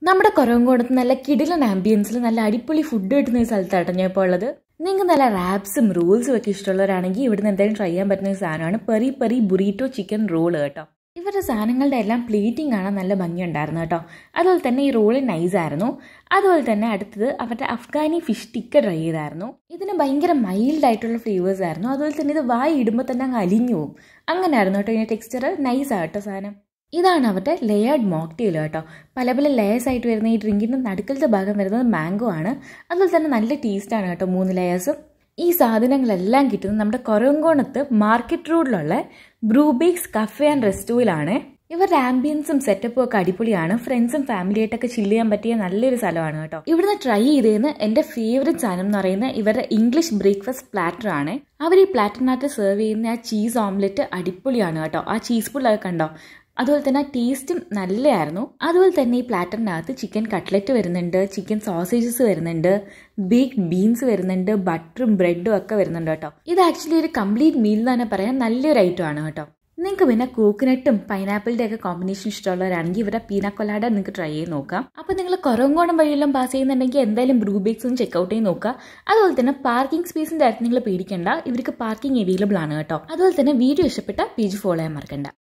നമ്മുടെ കുറവങ്കോടത്ത് നല്ല കിടിലൻ ആംബിയൻസിൽ നല്ല അടിപൊളി ഫുഡ് കിട്ടുന്ന ഒരു സ്ഥലത്താണ് ഞാൻ ഇപ്പോൾ ഉള്ളത് നിങ്ങൾക്ക് നല്ല റാപ്സും റോൾസും ഒക്കെ ഇഷ്ടമുള്ളവരാണെങ്കിൽ ഇവിടുന്ന് എന്തായാലും ട്രൈ ചെയ്യാൻ പറ്റുന്ന ഒരു സാധനമാണ് peri peri burrito chicken roll കേട്ടോ ഇവരുടെ സാധനങ്ങളുടെ എല്ലാം പ്ലേറ്റിംഗ് കാണാൻ നല്ല ഭംഗിയുണ്ടായിരുന്നു കേട്ടോ അതുപോലെ തന്നെ ഈ റോള് നൈസായിരുന്നു അതുപോലെ തന്നെ അടുത്തത് അവരുടെ അഫ്ഗാനി ഫിഷ് ടിക്ക ട്രൈ ചെയ്തായിരുന്നു ഇതിന് ഭയങ്കര മൈൽഡ് ആയിട്ടുള്ള ഫ്ലേവേഴ്സ് ആയിരുന്നു അതുപോലെ തന്നെ ഇത് വായി ഇടുമ്പോൾ തന്നെ അങ്ങ് അലിഞ്ഞു പോകും അങ്ങനെയായിരുന്നു കേട്ടോ ഇതിൻ്റെ ടെക്സ്ചർ നൈസാണ് കേട്ടോ സാധനം ഇതാണ് അവരുടെ ലെയേർഡ് മോക്ടെയിൽ കേട്ടോ പല പല ലെയേഴ്സ് ആയിട്ട് വരുന്ന ഈ ഡ്രിങ്കിൻ്റെ നടുക്കലത്തെ ഭാഗം വരുന്നത് മാംഗോ ആണ് അതുപോലെ തന്നെ നല്ല ടേസ്റ്റാണ് കേട്ടോ മൂന്ന് ലെയേഴ്സും ഈ സാധനങ്ങളെല്ലാം കിട്ടുന്നത് നമ്മുടെ കൊരങ്കോണത്ത് മാർക്കറ്റ് റോഡിലുള്ള ബ്രൂബേക്സ് കഫേ ആൻഡ് റെസ്റ്റോയിലാണ് ഇവരുടെ ആംബിയൻസും സെറ്റപ്പും ഒക്കെ അടിപൊളിയാണ് ഫ്രണ്ട്സും ഫാമിലിയായിട്ടൊക്കെ ചില്ല് ചെയ്യാൻ പറ്റിയ നല്ലൊരു സ്ഥലമാണ് കേട്ടോ ഇവിടുന്ന് ട്രൈ ചെയ്തതെന്ന് എൻ്റെ ഫേവറേറ്റ് സാധനം എന്ന് പറയുന്നത് ഇവരുടെ ഇംഗ്ലീഷ് ബ്രേക്ക്ഫാസ്റ്റ് പ്ലാറ്റർ ആണ് അവർ ഈ പ്ലാറ്ററിനകത്ത് സെർവ് ചെയ്യുന്ന ആ ചീസ് ഓംലെറ്റ് അടിപൊളിയാണ് കേട്ടോ ആ ചീസ് പുള്ളൊക്കെ കണ്ടോ അതുപോലെ തന്നെ ടേസ്റ്റും നല്ലതായിരുന്നു അതുപോലെ തന്നെ ഈ പ്ലാറ്ററിനകത്ത് ചിക്കൻ കട്ട്ലറ്റ് വരുന്നുണ്ട് ചിക്കൻ സോസേജസ് വരുന്നുണ്ട് ബേക്ക്ഡ് ബീൻസ് വരുന്നുണ്ട് ബട്ടറും ബ്രെഡും ഒക്കെ വരുന്നുണ്ട് കേട്ടോ ഇത് ആക്ച്വലി ഒരു കംപ്ലീറ്റ് മീൽ എന്ന് തന്നെ പറയാൻ നല്ലൊരു ഐറ്റം ആണ് കേട്ടോ നിങ്ങൾക്ക് പിന്നെ കോക്കനട്ടും പൈനാപ്പിളിൻ്റെ ഒക്കെ കോമ്പിനേഷൻ ഇഷ്ടമുള്ളവരാണെങ്കിൽ ഇവിടെ പീനാക്കൊലാഡ നിങ്ങൾക്ക് ട്രൈ ചെയ്ത് നോക്കാം അപ്പോൾ നിങ്ങൾ കുറവങ്കോണം വഴിയെല്ലാം പാസ് ചെയ്യുന്നുണ്ടെങ്കിൽ എന്തായാലും ബ്രൂബേക്സ് ഒന്ന് ചെക്കൗട്ട് ചെയ്ത് നോക്കുക അതുപോലെ തന്നെ പാർക്കിംഗ് സ്പേസിൻ്റെ അടുത്ത് നിങ്ങൾ പേടിക്കേണ്ട ഇവർക്ക് പാർക്കിംഗ് അവൈലബിൾ ആണ് കേട്ടോ അതുപോലെ തന്നെ വീഡിയോ ഇഷ്ടപ്പെട്ട പേജ് ഫോളോ ചെയ്യാൻ മറക്കണ്ട